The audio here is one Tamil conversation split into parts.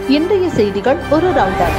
இன்றைய செய்திகள் ஒரு ரவுண்டர்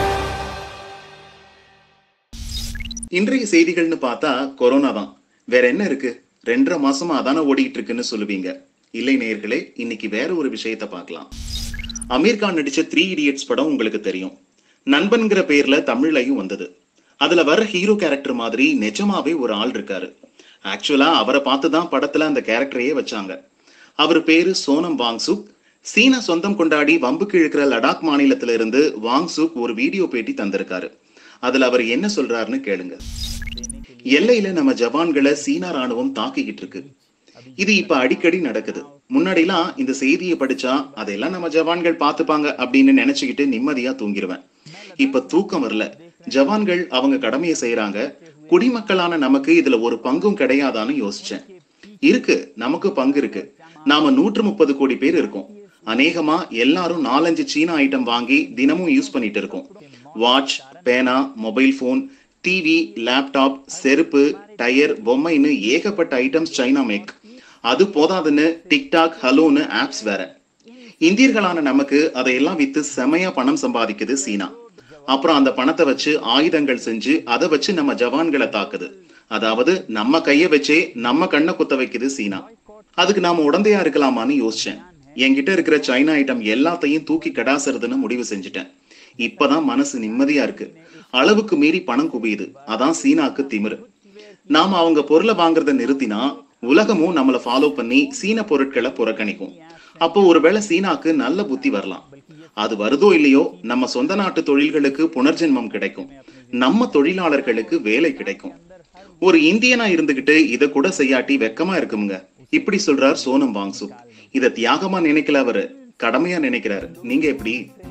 இன்றைய செய்திகள்னு பார்த்தா கொரோனா தான் வேற என்ன இருக்கு ரெண்டரை மாசமா அதானே ஓடிட்டு இருக்குன்னு சொல்லுவீங்க இல்லை நேயர்களே இன்னைக்கு வேற ஒரு விஷயத்த பார்க்கலாம் அமீர் கான் நடிச்ச த்ரீ இடியட்ஸ் படம் உங்களுக்கு தெரியும் நண்பன்கிற பேர்ல தமிழ்லையும் வந்தது அதுல வர ஹீரோ கேரக்டர் மாதிரி நிஜமாவே ஒரு ஆள் இருக்காரு ஆக்சுவலா அவரை பார்த்து தான் படத்துல அந்த கேரக்டரையே வச்சாங்க அவர் பேரு சோனம் வாங்சுக் சீன சொந்தம் கொண்டாடி வம்புக்கு இழுக்கிற லடாக் மாநிலத்தில இருந்து வாங்சுக் ஒரு வீடியோ பேட்டி தந்திருக்காரு அதுல அவர் என்ன சொல்றாருன்னு கேளுங்க எல்லையில நம்ம ஜவான்களை சீனா ராணுவம் தாக்கிக்கிட்டு இருக்கு இது இப்ப அடிக்கடி நடக்குது முன்னாடிலாம் இந்த செய்தியை படிச்சா அதெல்லாம் நம்ம ஜவான்கள் பாத்துப்பாங்க அப்படின்னு நினைச்சுக்கிட்டு நிம்மதியா தூங்கிடுவேன் இப்ப தூக்கம் வரல ஜவான்கள் அவங்க கடமையை செய்யறாங்க குடிமக்களான நமக்கு இதுல ஒரு பங்கும் கிடையாதான்னு யோசிச்சேன் இருக்கு நமக்கு பங்கு இருக்கு நாம நூற்று முப்பது கோடி பேர் இருக்கோம் அநேகமா எல்லாரும் நாலஞ்சு சீனா ஐட்டம் வாங்கி தினமும் யூஸ் பண்ணிட்டு இருக்கோம் வாட்ச் பேனா மொபைல் போன் டிவி லேப்டாப் செருப்பு டயர் பொம்மைன்னு ஏகப்பட்ட ஐட்டம்ஸ் சைனா மேக் அது போதாதுன்னு டிக்டாக் ஹலோன்னு ஆப்ஸ் வேற இந்தியர்களான நமக்கு அதையெல்லாம் வித்து செமையா பணம் சம்பாதிக்குது சீனா அப்புறம் அந்த பணத்தை வச்சு ஆயுதங்கள் செஞ்சு அதை வச்சு நம்ம ஜவான்களை தாக்குது அதாவது நம்ம கைய வச்சே நம்ம கண்ணை குத்த வைக்குது சீனா அதுக்கு நாம உடந்தையா இருக்கலாமான்னு யோசிச்சேன் என்கிட்ட இருக்கிற சைனா ஐட்டம் எல்லாத்தையும் தூக்கி கடாசுறதுன்னு முடிவு செஞ்சுட்டேன் இப்பதான் மனசு நிம்மதியா இருக்கு அளவுக்கு மீறி பணம் குவியுது அதான் சீனாக்கு திமிரு நாம அவங்க பொருளை வாங்குறத நிறுத்தினா உலகமும் நம்மள ஃபாலோ பண்ணி சீன பொருட்களை புறக்கணிக்கும் அப்போ ஒருவேளை சீனாக்கு நல்ல புத்தி வரலாம் அது வருதோ இல்லையோ நம்ம சொந்த நாட்டு தொழில்களுக்கு புனர்ஜென்மம் கிடைக்கும் நம்ம தொழிலாளர்களுக்கு வேலை கிடைக்கும் ஒரு இந்தியனா இருந்துகிட்டு இத கூட செய்யாட்டி வெக்கமா இருக்குமுங்க இப்படி சொல்றார் சோனம் வாங்சு இத தியாகமா நினைக்கல அவரு கடமையா நினைக்கிறாரு நீங்க எப்படி